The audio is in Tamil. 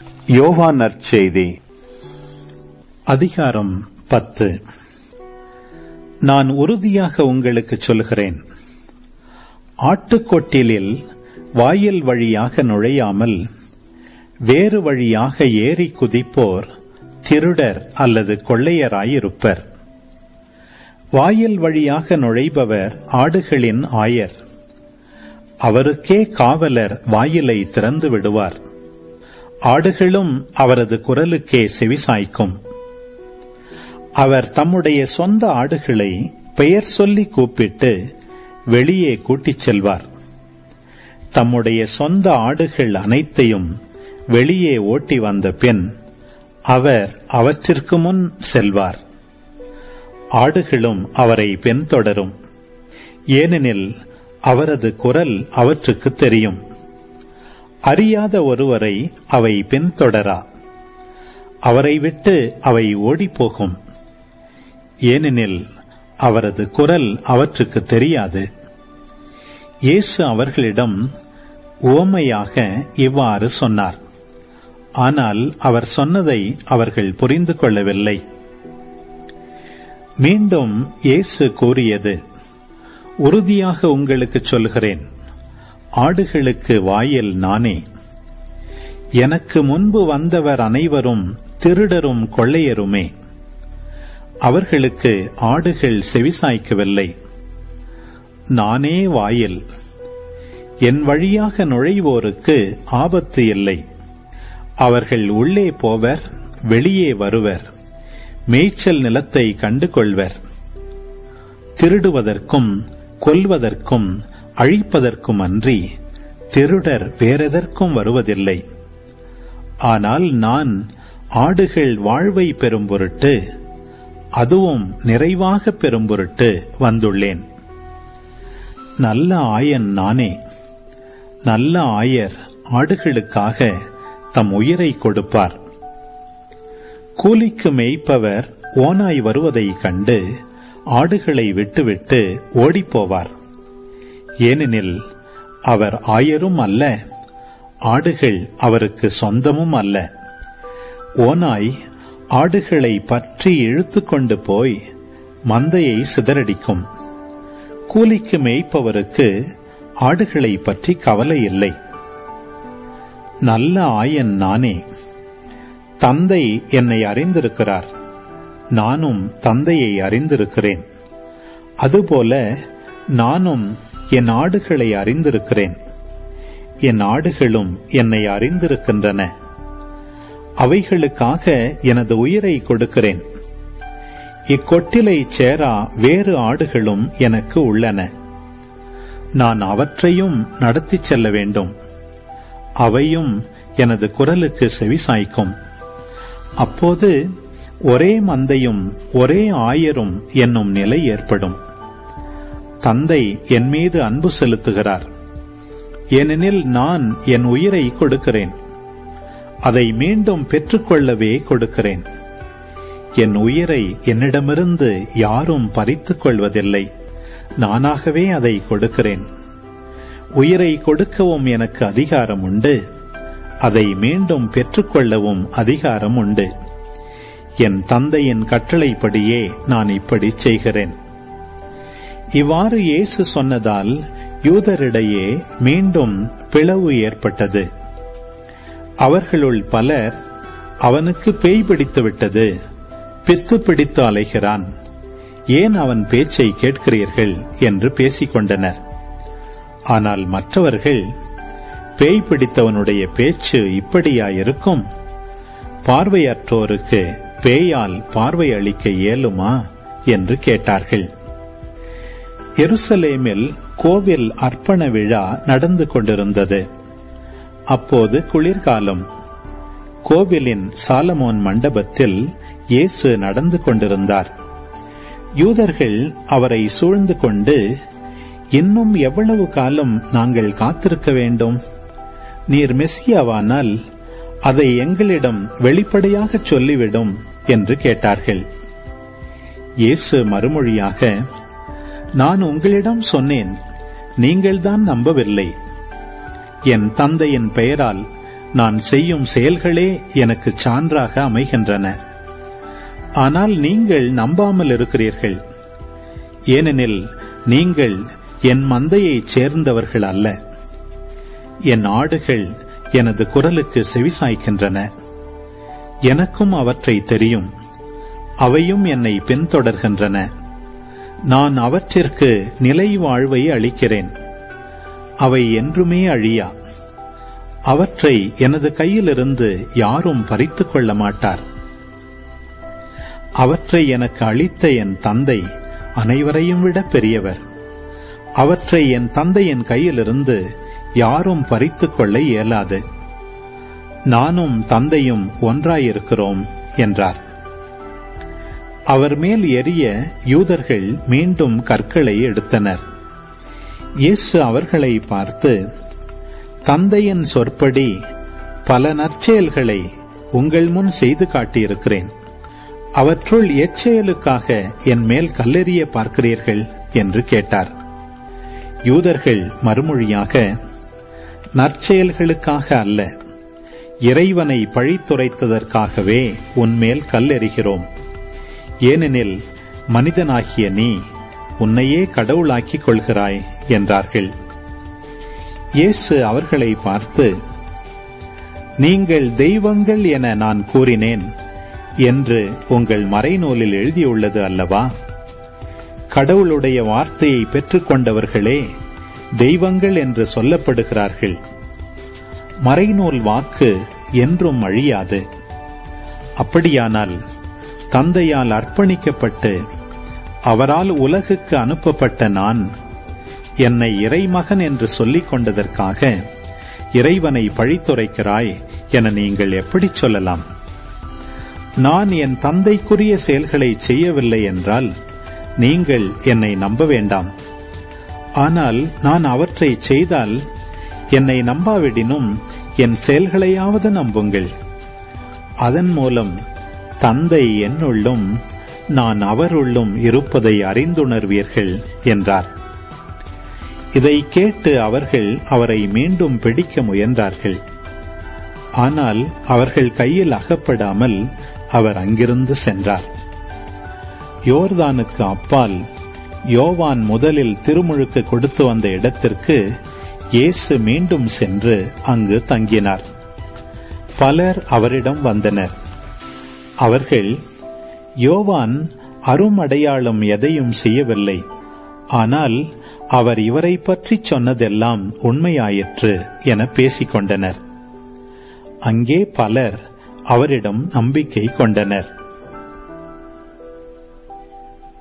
யோவான் நற்செய்தி அதிகாரம் பத்து நான் உறுதியாக உங்களுக்கு சொல்கிறேன் ஆட்டுக்கொட்டிலில் வாயில் வழியாக நுழையாமல் வேறு வழியாக ஏறி குதிப்போர் திருடர் அல்லது கொள்ளையராயிருப்பர் வாயில் வழியாக நுழைபவர் ஆடுகளின் ஆயர் அவருக்கே காவலர் வாயிலை திறந்து விடுவார் ஆடுகளும் அவரது குரலுக்கே செவிசாய்க்கும் அவர் தம்முடைய சொந்த ஆடுகளை பெயர் சொல்லி கூப்பிட்டு வெளியே கூட்டிச் செல்வார் தம்முடைய சொந்த ஆடுகள் அனைத்தையும் வெளியே ஓட்டி வந்த பின் அவர் அவற்றிற்கு முன் செல்வார் ஆடுகளும் அவரை பின்தொடரும் ஏனெனில் அவரது குரல் அவற்றுக்கு தெரியும் அறியாத ஒருவரை அவை பின்தொடரா அவரை விட்டு அவை ஓடிப்போகும் ஏனெனில் அவரது குரல் அவற்றுக்கு தெரியாது இயேசு அவர்களிடம் உவமையாக இவ்வாறு சொன்னார் ஆனால் அவர் சொன்னதை அவர்கள் புரிந்து கொள்ளவில்லை மீண்டும் இயேசு கூறியது உறுதியாக உங்களுக்கு சொல்கிறேன் ஆடுகளுக்கு வாயில் நானே எனக்கு முன்பு வந்தவர் அனைவரும் திருடரும் கொள்ளையருமே அவர்களுக்கு ஆடுகள் செவிசாய்க்கவில்லை நானே வாயில் என் வழியாக நுழைவோருக்கு ஆபத்து இல்லை அவர்கள் உள்ளே போவர் வெளியே வருவர் மேய்ச்சல் நிலத்தை கண்டு கொள்வர் திருடுவதற்கும் கொல்வதற்கும் அழிப்பதற்கும் அன்றி திருடர் வேறெதற்கும் வருவதில்லை ஆனால் நான் ஆடுகள் வாழ்வை பெறும் பொருட்டு அதுவும் நிறைவாக பெறும் பொருட்டு வந்துள்ளேன் நல்ல ஆயன் நானே நல்ல ஆயர் ஆடுகளுக்காக தம் உயிரை கொடுப்பார் கூலிக்கு மேய்ப்பவர் ஓனாய் வருவதை கண்டு ஆடுகளை விட்டுவிட்டு ஓடிப்போவார் ஏனெனில் அவர் ஆயரும் அல்ல ஆடுகள் அவருக்கு சொந்தமும் அல்ல ஓனாய் ஆடுகளை பற்றி இழுத்துக்கொண்டு போய் மந்தையை சிதறடிக்கும் கூலிக்கு மேய்ப்பவருக்கு ஆடுகளை பற்றி கவலை இல்லை நல்ல ஆயன் நானே தந்தை என்னை அறிந்திருக்கிறார் நானும் தந்தையை அறிந்திருக்கிறேன் அதுபோல நானும் என் ஆடுகளை அறிந்திருக்கிறேன் என் ஆடுகளும் என்னை அறிந்திருக்கின்றன அவைகளுக்காக எனது உயிரை கொடுக்கிறேன் இக்கொட்டிலை சேரா வேறு ஆடுகளும் எனக்கு உள்ளன நான் அவற்றையும் நடத்திச் செல்ல வேண்டும் அவையும் எனது குரலுக்கு செவிசாய்க்கும் அப்போது ஒரே மந்தையும் ஒரே ஆயரும் என்னும் நிலை ஏற்படும் தந்தை என் மீது அன்பு செலுத்துகிறார் ஏனெனில் நான் என் உயிரை கொடுக்கிறேன் அதை மீண்டும் பெற்றுக்கொள்ளவே கொடுக்கிறேன் என் உயிரை என்னிடமிருந்து யாரும் பறித்துக் கொள்வதில்லை நானாகவே அதை கொடுக்கிறேன் உயிரை கொடுக்கவும் எனக்கு அதிகாரம் உண்டு அதை மீண்டும் பெற்றுக்கொள்ளவும் அதிகாரம் உண்டு என் தந்தையின் கட்டளைப்படியே நான் இப்படி செய்கிறேன் இவ்வாறு இயேசு சொன்னதால் யூதரிடையே மீண்டும் பிளவு ஏற்பட்டது அவர்களுள் பலர் அவனுக்கு பேய் பிடித்து விட்டது பித்து பிடித்து அலைகிறான் ஏன் அவன் பேச்சை கேட்கிறீர்கள் என்று பேசிக் கொண்டனர் ஆனால் மற்றவர்கள் பேய் பிடித்தவனுடைய பேச்சு இப்படியாயிருக்கும் பார்வையற்றோருக்கு பேயால் பார்வை அளிக்க இயலுமா என்று கேட்டார்கள் எருசலேமில் கோவில் அர்ப்பண விழா நடந்து கொண்டிருந்தது அப்போது குளிர்காலம் கோவிலின் சாலமோன் மண்டபத்தில் இயேசு நடந்து கொண்டிருந்தார் யூதர்கள் அவரை சூழ்ந்து கொண்டு இன்னும் எவ்வளவு காலம் நாங்கள் காத்திருக்க வேண்டும் நீர் மெஸ்ஸியாவானால் அதை எங்களிடம் வெளிப்படையாக சொல்லிவிடும் என்று கேட்டார்கள் இயேசு மறுமொழியாக நான் உங்களிடம் சொன்னேன் நீங்கள்தான் நம்பவில்லை என் தந்தையின் பெயரால் நான் செய்யும் செயல்களே எனக்கு சான்றாக அமைகின்றன ஆனால் நீங்கள் நம்பாமல் இருக்கிறீர்கள் ஏனெனில் நீங்கள் என் மந்தையைச் சேர்ந்தவர்கள் அல்ல என் ஆடுகள் எனது குரலுக்கு செவிசாய்க்கின்றன எனக்கும் அவற்றை தெரியும் அவையும் என்னை பின்தொடர்கின்றன நான் அவற்றிற்கு நிலை வாழ்வை அளிக்கிறேன் அவை என்றுமே அழியா அவற்றை எனது கையிலிருந்து யாரும் பறித்துக் கொள்ள மாட்டார் அவற்றை எனக்கு அளித்த என் தந்தை அனைவரையும் விட பெரியவர் அவற்றை என் தந்தையின் கையிலிருந்து யாரும் பறித்துக் கொள்ள இயலாது நானும் தந்தையும் ஒன்றாயிருக்கிறோம் என்றார் அவர் மேல் எரிய யூதர்கள் மீண்டும் கற்களை எடுத்தனர் இயேசு அவர்களை பார்த்து தந்தையின் சொற்படி பல நற்செயல்களை உங்கள் முன் செய்து காட்டியிருக்கிறேன் அவற்றுள் எச்செயலுக்காக என் மேல் கல்லெறிய பார்க்கிறீர்கள் என்று கேட்டார் யூதர்கள் மறுமொழியாக நற்செயல்களுக்காக அல்ல இறைவனை பழித்துரைத்ததற்காகவே உன்மேல் கல்லெறிகிறோம் ஏனெனில் மனிதனாகிய நீ உன்னையே கடவுளாக்கிக் கொள்கிறாய் என்றார்கள் இயேசு அவர்களை பார்த்து நீங்கள் தெய்வங்கள் என நான் கூறினேன் என்று உங்கள் மறைநூலில் எழுதியுள்ளது அல்லவா கடவுளுடைய வார்த்தையை பெற்றுக்கொண்டவர்களே தெய்வங்கள் என்று சொல்லப்படுகிறார்கள் மறைநூல் வாக்கு என்றும் அழியாது அப்படியானால் தந்தையால் அர்ப்பணிக்கப்பட்டு அவரால் உலகுக்கு அனுப்பப்பட்ட நான் என்னை இறைமகன் என்று சொல்லிக் கொண்டதற்காக இறைவனை பழித்துரைக்கிறாய் என நீங்கள் எப்படி சொல்லலாம் நான் என் தந்தைக்குரிய செயல்களை செய்யவில்லை என்றால் நீங்கள் என்னை நம்ப வேண்டாம் ஆனால் நான் அவற்றை செய்தால் என்னை நம்பாவிடினும் என் செயல்களையாவது நம்புங்கள் அதன் மூலம் தந்தை என்னுள்ளும் நான் அவருள்ளும் இருப்பதை அறிந்துணர்வீர்கள் என்றார் இதை கேட்டு அவர்கள் அவரை மீண்டும் பிடிக்க முயன்றார்கள் ஆனால் அவர்கள் கையில் அகப்படாமல் அவர் அங்கிருந்து சென்றார் யோர்தானுக்கு அப்பால் யோவான் முதலில் திருமுழுக்கு கொடுத்து வந்த இடத்திற்கு இயேசு மீண்டும் சென்று அங்கு தங்கினார் பலர் அவரிடம் வந்தனர் அவர்கள் யோவான் அருமடையாளம் எதையும் செய்யவில்லை ஆனால் அவர் இவரை பற்றி சொன்னதெல்லாம் உண்மையாயிற்று என பேசிக் கொண்டனர் அங்கே பலர் அவரிடம் நம்பிக்கை கொண்டனர்